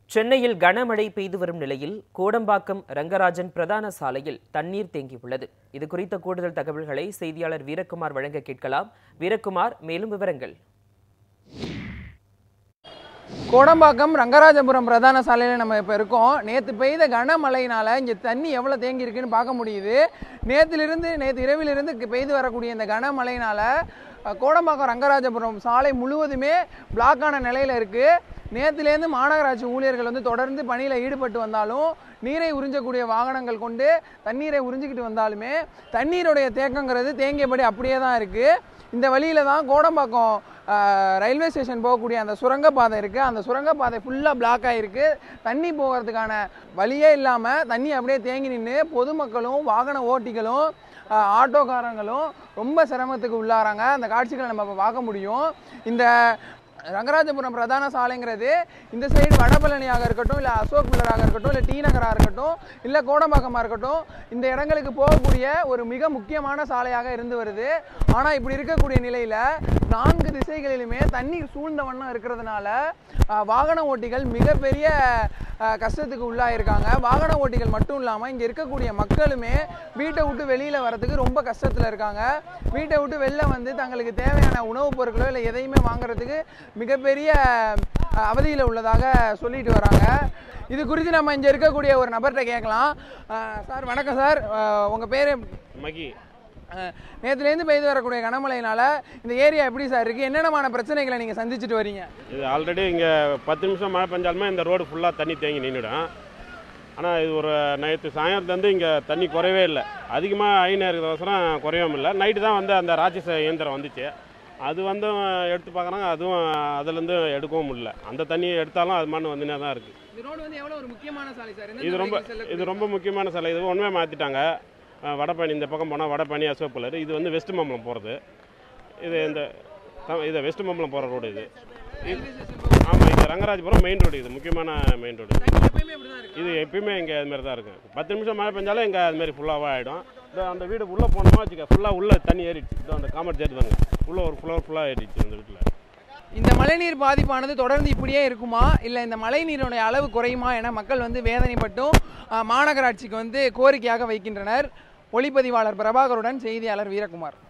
சென்னையில் கனமழை பெய்து வரும் நிலையில் கோடம்பாக்கம் ரங்கராஜன் பிரதான சாலையில் தண்ணீர் தேங்கியுள்ளது இது குறித்த கூடுதல் தகவல்களை செய்தியாளர் வீரக்குமார் வழங்க கேட்கலாம் வீரக்குமார் மேலும் விவரங்கள் கோடம்பாக்கம் ரங்கராஜபுரம் பிரதான சாலையில் நம்ம இப்போ இருக்கோம் நேற்று பெய்த கனமழையினால இங்கே தண்ணி எவ்வளோ தேங்கி இருக்குன்னு பார்க்க முடியுது நேற்றிலிருந்து நேற்று இரவிலிருந்து இங்க பெய்து வரக்கூடிய இந்த கனமழையினால அஹ், கோடம்பாக்கம் ரங்கராஜபுரம் சாலை முழுவதுமே பிளாக்கான நிலையில் இருக்குது நேற்றுலேருந்து மாநகராட்சி ஊழியர்கள் வந்து தொடர்ந்து பணியில் ஈடுபட்டு வந்தாலும் நீரை உறிஞ்சக்கூடிய வாகனங்கள் கொண்டு தண்ணீரை உறிஞ்சிக்கிட்டு வந்தாலுமே தண்ணீருடைய தேக்கங்கிறது தேங்கியபடி அப்படியே தான் இருக்குது இந்த வழியில தான் கோடம்பாக்கம் ஆஹ், ரயில்வே ஸ்டேஷன் போகக்கூடிய அந்த சுரங்கப்பாதை இருக்குது அந்த சுரங்கப்பாதை ஃபுல்லாக பிளாக் ஆகிருக்கு தண்ணி போகிறதுக்கான வழியே இல்லாமல் தண்ணி அப்படியே தேங்கி நின்று பொதுமக்களும் வாகன ஓட்டிகளும் ஆஹ், ஆட்டோக்காரங்களும் ரொம்ப சிரமத்துக்கு உள்ளாராங்க அந்த காட்சிகளை நம்ம இப்போ பார்க்க முடியும் இந்த ரங்கராஜபுரம் பிரதான சாலைங்கிறது இந்த சைடு வடபழனியாக இருக்கட்டும் இல்லை அசோக் நகராக இருக்கட்டும் இல்லை டி நகராக இருக்கட்டும் இல்லை கோடம்பாக்கமாக இருக்கட்டும் இந்த இடங்களுக்கு போகக்கூடிய ஒரு மிக முக்கியமான சாலையாக இருந்து வருது ஆனால் இப்படி இருக்கக்கூடிய நிலையில் நான்கு திசைகளிலுமே தண்ணீர் சூழ்ந்த வண்ணம் இருக்கிறதுனால ஆஹ், வாகன ஓட்டிகள் மிகப்பெரிய ஆஹ், கஷ்டத்துக்கு உள்ளாயிருக்காங்க வாகன ஓட்டிகள் மட்டும் இல்லாமல் இங்கே இருக்கக்கூடிய மக்களுமே வீட்டை விட்டு வெளியில் வரதுக்கு ரொம்ப கஷ்டத்தில் இருக்காங்க வீட்டை விட்டு வெளில வந்து தங்களுக்கு தேவையான உணவுப் பொருட்களோ இல்லை எதையுமே வாங்குறதுக்கு மிகப்பெரிய அஹ், அவதியில் உள்ளதாக சொல்லிட்டு வராங்க இது குறித்து நம்ம இங்கே இருக்கக்கூடிய ஒரு நபர்கிட்ட கேட்கலாம் அஹ், சார் வணக்கம் சார் உங்கள் பேர் மகி நேற்றுலேருந்து பெய்து வரக்கூடிய கனமழையினால இந்த ஏரியா எப்படி சார் இருக்குது என்னென்னமான பிரச்சனைகளை நீங்கள் சந்திச்சுட்டு வரீங்க இது ஆல்ரெடி இங்கே பத்து நிமிஷம் மழை பெஞ்சாலுமே இந்த ரோடு ஃபுல்லாக தண்ணி தேங்கி நின்றுடும் ஆனால் இது ஒரு நைட்டு சாயந்தரத்துலேருந்து இங்கே தண்ணி குறையவே இல்லை அதிகமாக ஐநா இருக்கிறவசரம் குறையவும் இல்லை நைட்டு தான் வந்து அந்த ராட்சச இயந்திரம் வந்துச்சு அது வந்து எடுத்து பார்க்குறாங்க அதுவும் அதுலேருந்து எடுக்கவும் முடியல அந்த தண்ணியை எடுத்தாலும் அது மண் வந்துனே தான் இருக்குது இந்த ரோடு வந்து எவ்வளோ ஒரு முக்கியமான சாலை சார் இது ரொம்ப இது ரொம்ப முக்கியமான சிலை இது ஒன்றுமே மாற்றிட்டாங்க வடபழனி இந்த பக்கம் போனால் வடபழனி அசோப்பலர் இது வந்து வெஸ்ட் மாம்பலம் போகிறது இது இந்த த- இது வெஸ்ட் மாம்பலம் போகிற ரோடு இது ஆமாம் இது ரங்கராஜபுரம் மெயின் ரோடு இது முக்கியமான மெயின் ரோடு எப்பயுமே அப்படி தான் இது எப்பயுமே இங்கே அதுமாரி தான் இருக்கும் பத்து நிமிஷம் மழை பெஞ்சாலும் இங்கே அதுமாரி ஃபுல்லாக ஆகிடும் இதோ அந்த வீடு உள்ளே போனோமா வச்சுக்க ஃபுல்லாக உள்ளே தண்ணி ஏறிடுச்சு இதோ அந்த காமெட் தேடுவாங்க உள்ளே ஒரு ஃப்ளோர் ஃபுல்லாக ஏறிடுச்சு அந்த வீட்டில் இந்த மழைநீர் பாதிப்பானது தொடர்ந்து இப்படியே இருக்குமா இல்லை இந்த மழைநீருடைய அளவு குறையுமா என மக்கள் வந்து வேதனைப்பட்டும் ஆஹ், மாநகராட்சிக்கு வந்து கோரிக்கையாக வைக்கின்றனர் ஒளிப்பதிவாளர் பிரபாகருடன் செய்தியாளர் வீரகுமார்